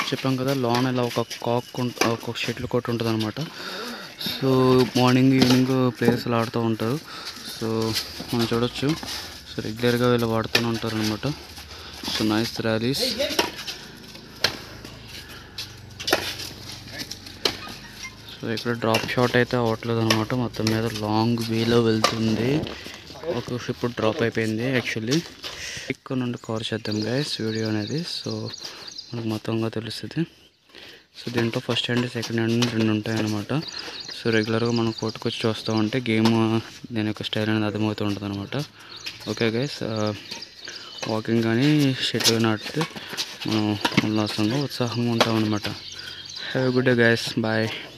చెప్పాం కదా లోన్ ఇలా ఒక కాక్ ఉంట- ఒక షటిల్ కోట్ ఉంటుంది అనమాట సో మార్నింగ్ ఈవినింగ్ ప్లేయర్స్ ఇలా ఆడుతూ ఉంటారు సో మనం చూడొచ్చు సో రెగ్యులర్గా వీళ్ళు వాడుతూనే ఉంటారు అనమాట సో నైస్ ర్యాలీస్ సో ఇక్కడ డ్రాప్ షాట్ అయితే అవ్వట్లేదు అనమాట మొత్తం మీద లాంగ్ వేలో వెళ్తుంది ఒక షిప్ డ్రాప్ అయిపోయింది యాక్చువల్లీ ఇక్కడ నుండి కవర్ చేద్దాం గైస్ వీడియో అనేది సో మనకు మొత్తంగా తెలుస్తుంది సో దీంట్లో ఫస్ట్ హ్యాండ్ సెకండ్ హ్యాండ్ రెండు ఉంటాయి అనమాట సో రెగ్యులర్గా మనం కొట్టుకొచ్చి చూస్తూ ఉంటే గేమ్ దీని యొక్క స్టైల్ అనేది అర్థమవుతూ ఉంటుంది అనమాట ఓకే గైస్ వాకింగ్ కానీ షటిల్ కానీ ఆడితే మనం ఉల్లాసంగా ఉత్సాహంగా ఉంటాం అనమాట have good day guys bye